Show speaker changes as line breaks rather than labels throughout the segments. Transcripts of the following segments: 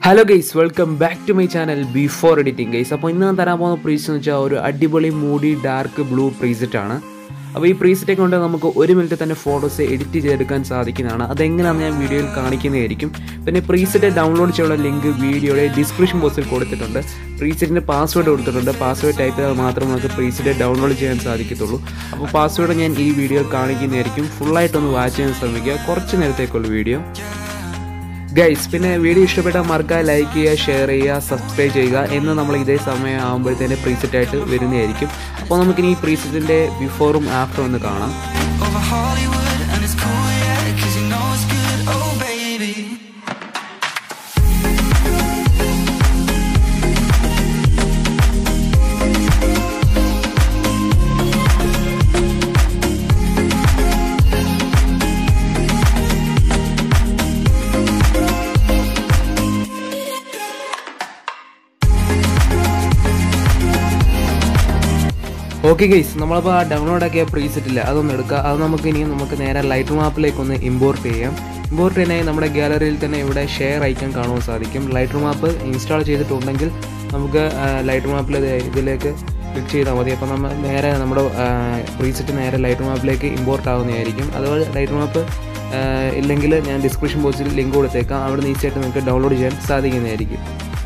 Hello guys welcome back to my channel before editing guys അപ്പോൾ ഇന്ന് ഞാൻ തരാൻ പോകുന്ന പ്രീസ് എന്ന് വെച്ചാൽ ഒരു അടിപൊളി മൂടി ഡാർക്ക് ബ്ലൂ പ്രീസെറ്റ് ആണ് അപ്പോൾ ഈ പ്രീസെറ്റ് കൊണ്ട് നമുക്ക് ഒരു മിനിറ്റ് തന്നെ ഫോട്ടോസ് എഡിറ്റ് ചെയ്തെടുക്കാൻ സാധിക്കുന്നതാണ് അതെങ്ങനെയാണെന്ന് ഞാൻ വീഡിയോയിൽ കാണിക്കുന്നതായിരിക്കും പിന്നെ പ്രീസെറ്റ് ഡൗൺലോഡ് ചെയ്യാനുള്ള ലിങ്ക് വീഡിയോയുടെ ഡിസ്ക്രിപ്ഷൻ ബോക്സിൽ കൊടുത്തിട്ടുണ്ട് പ്രീസെറ്റിൻ്റെ പാസ്വേഡ് കൊടുത്തിട്ടുണ്ട് പാസ്വേഡ് ടൈപ്പ് ചെയ്താൽ മാത്രം നമുക്ക് പ്രീസെറ്റ് ഡൗൺലോഡ് ചെയ്യാൻ സാധിക്കത്തുള്ളൂ അപ്പോൾ പാസ്വേഡ് ഞാൻ ഈ വീഡിയോയിൽ കാണിക്കുന്നതായിരിക്കും ഫുള്ളായിട്ടൊന്ന് വാച്ച് ചെയ്യാൻ ശ്രമിക്കുക കുറച്ച് നേരത്തേക്കുള്ള വീഡിയോ ഗൈസ് പിന്നെ വീഡിയോ ഇഷ്ടപ്പെട്ടാൽ മറക്കുക ലൈക്ക് ചെയ്യുക ഷെയർ ചെയ്യുക സബ്സ്ക്രൈബ് ചെയ്യുക എന്ന് നമ്മൾ ഇതേ സമയം ആകുമ്പോഴത്തേന് പ്രീസെറ്റ് ആയിട്ട് വരുന്നതായിരിക്കും അപ്പോൾ നമുക്കിനി ഈ പ്രീസെറ്റിൻ്റെ ബിഫോറും ആഫ്റ്ററും ഒന്ന് കാണാം
over Hollywood and it's cool, yeah, cause you know it's good, oh baby.
Okay guys നമ്മളപ്പോൾ ആ ഡൗൺലോഡ് ആക്കിയ പ്രീസെറ്റ് ഇല്ല അതൊന്ന് എടുക്കുക അത് നമുക്ക് ഇനി നമുക്ക് നേരെ ലൈറ്റ് മാപ്പിലേക്ക് ഒന്ന് ഇമ്പോർട്ട് ചെയ്യാം ഇമ്പോർട്ട് ചെയ്യാനായി നമ്മുടെ ഗാലറിയിൽ തന്നെ ഇവിടെ ഷെയർ ഐക്കൺ കാണുവാൻ സാധിക്കും ലൈറ്റ് മാപ്പ് ഇൻസ്റ്റാൾ ചെയ്തിട്ടുണ്ടെങ്കിൽ നമുക്ക് ലൈറ്റ് മാപ്പിൽ ഇതിലേക്ക് ക്ലിക്ക് ചെയ്താൽ മതി അപ്പോൾ നമ്മൾ നേരെ നമ്മുടെ പ്രീസെറ്റ് നേരെ ലൈറ്റ് മാപ്പിലേക്ക് ഇമ്പോർട്ട് ആവുന്നതായിരിക്കും അതുപോലെ ലൈറ്റ് മാപ്പ് ഇല്ലെങ്കിൽ ഞാൻ ഡിസ്ക്രിപ്ഷൻ ബോക്സിൽ ലിങ്ക് കൊടുത്തേക്കാം അവിടെ നിന്ന് ഈസിയായിട്ട് നിങ്ങൾക്ക് ഡൗൺലോഡ് ചെയ്യാൻ സാധിക്കുന്നതായിരിക്കും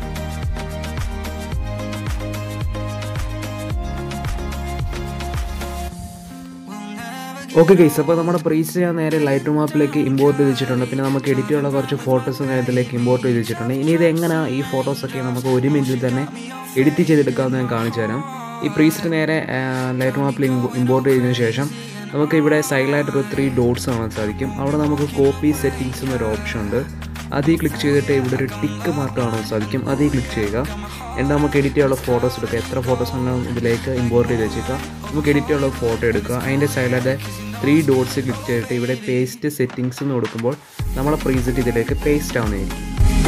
ഓക്കെ ഗൈസ് അപ്പോൾ നമ്മുടെ പ്രീസ് ഞാൻ നേരെ ലൈറ്റ് മാപ്പിലേക്ക് ഇമ്പോർട്ട് ചെയ്ത് വെച്ചിട്ടുണ്ട് പിന്നെ നമുക്ക് എഡിറ്റ് ചെയ്യാനുള്ള കുറച്ച് ഫോട്ടോസും കാര്യത്തിലേക്ക് ഇമ്പോർട്ട് ചെയ്ത് വെച്ചിട്ടുണ്ട് ഇനി ഇത് എങ്ങനെയാണ് ഈ ഫോട്ടോസൊക്കെ നമുക്ക് ഒരു മിനിറ്റിൽ തന്നെ എഡിറ്റ് ചെയ്തെടുക്കാമെന്ന് ഞാൻ കാണിച്ചു തരാം ഈ പ്രീസെറ്റ് നേരെ ലൈറ്റ് മാപ്പിൽ ഇമ്പോർട്ട് ചെയ്തതിന് ശേഷം നമുക്ക് ഇവിടെ സൈഡിലായിട്ടൊരു ത്രീ ഡോട്ട്സ് കാണാൻ സാധിക്കും അവിടെ നമുക്ക് കോപ്പി സെറ്റിങ്സ് എന്നൊരു ഓപ്ഷൻ ഉണ്ട് അതിൽ ക്ലിക്ക് ചെയ്തിട്ട് ഇവിടെ ഒരു ടിക്ക് മാർക്ക് കാണാൻ സാധിക്കും അതിൽ ക്ലിക്ക് ചെയ്യുക എന്നിട്ട് നമുക്ക് എഡിറ്റ് ചെയ്യാനുള്ള ഫോട്ടോസ് എടുക്കുക എത്ര ഫോട്ടോസ് ഉണ്ടോ ഇതിലേക്ക് ഇമ്പോർട്ട് ചെയ്ത് വെച്ചേക്കുക നമുക്ക് എഡിറ്റ് ചെയ്യാനുള്ള ഫോട്ടോ എടുക്കുക അതിൻ്റെ സൈഡിലായിട്ട് ത്രീ ഡോട്ട്സ് ക്ലിക്ക് ചെയ്തിട്ട് ഇവിടെ പേസ്റ്റ് സെറ്റിങ്സ് എന്ന് കൊടുക്കുമ്പോൾ നമ്മളെ പ്രീസെറ്റ് ഇതിലേക്ക് പേസ്റ്റ് ആവുന്നതായിരിക്കും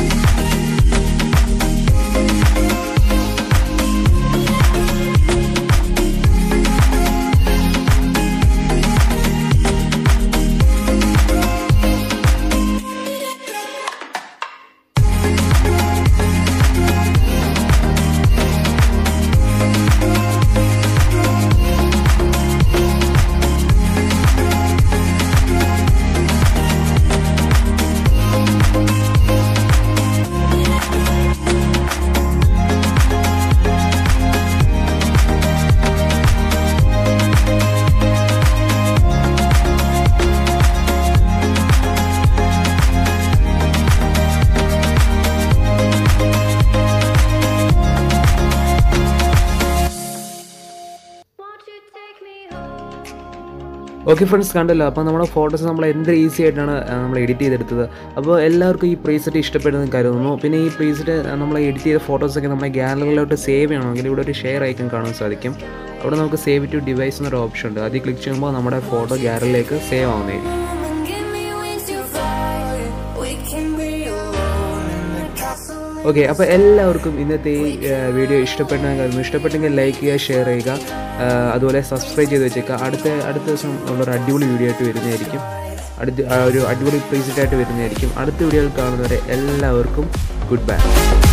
Won't you take me home?
Okay friends കണ്ടല്ലോ അപ്പോൾ നമ്മുടെ ഫോട്ടോസ് നമ്മൾ എന്ത് ഈസി ആയിട്ടാണ് ആ, നമ്മൾ എഡിറ്റ് ചെയ്തെടുത്തത് അപ്പോൾ എല്ലാവർക്കും ഈ പ്രീസെറ്റ് ഇഷ്ടപ്പെടുന്നു കരുതുന്നു പിന്നെ ഈ പ്രീസെറ്റ് നമ്മൾ എഡിറ്റ് ചെയ്ത ഫോട്ടോസൊക്കെ നമ്മുടെ ഗാലറിയിലോട്ട് സേവ് ചെയ്യണമെങ്കിൽ ഇവിടെ ഒരു ഷെയർ ഐക്കൺ കാണാൻ സാധിക്കും അവിടെ നമുക്ക് സേവ് ടു ഡിവൈസ് എന്നൊരു ഓപ്ഷൻ ഉണ്ട് അതിൽ ക്ലിക്ക് ചെയ്യുമ്പോൾ നമ്മുടെ ഫോട്ടോ ഗാലറിയിലേക്ക് സേവ് ആവുന്നതായിരിക്കും
Give me wings to fly. We can be alone in the castle.
Okay അപ്പോൾ എല്ലാവർക്കും ഇന്നത്തെ ഈ വീഡിയോ ഇഷ്ടപ്പെട്ടെന്ന് കരുതുന്നു ഇഷ്ടപ്പെട്ടെങ്കിൽ ലൈക്ക് ചെയ്യുക ഷെയർ ചെയ്യുക ആ, അതുപോലെ സബ്സ്ക്രൈബ് ചെയ്ത് വെച്ചേക്കുക അടുത്ത അടുത്ത ദിവസം ഉള്ളൊരു അടിപൊളി വീഡിയോ ആയിട്ട് വരുന്നതായിരിക്കും അടുത്ത ആ, ഒരു അടിപൊളി പ്രീസെറ്റ് ആയിട്ട് വരുന്നതായിരിക്കും അടുത്ത വീഡിയോയിൽ കാണുന്നവരെ എല്ലാവർക്കും ഗുഡ് ബൈ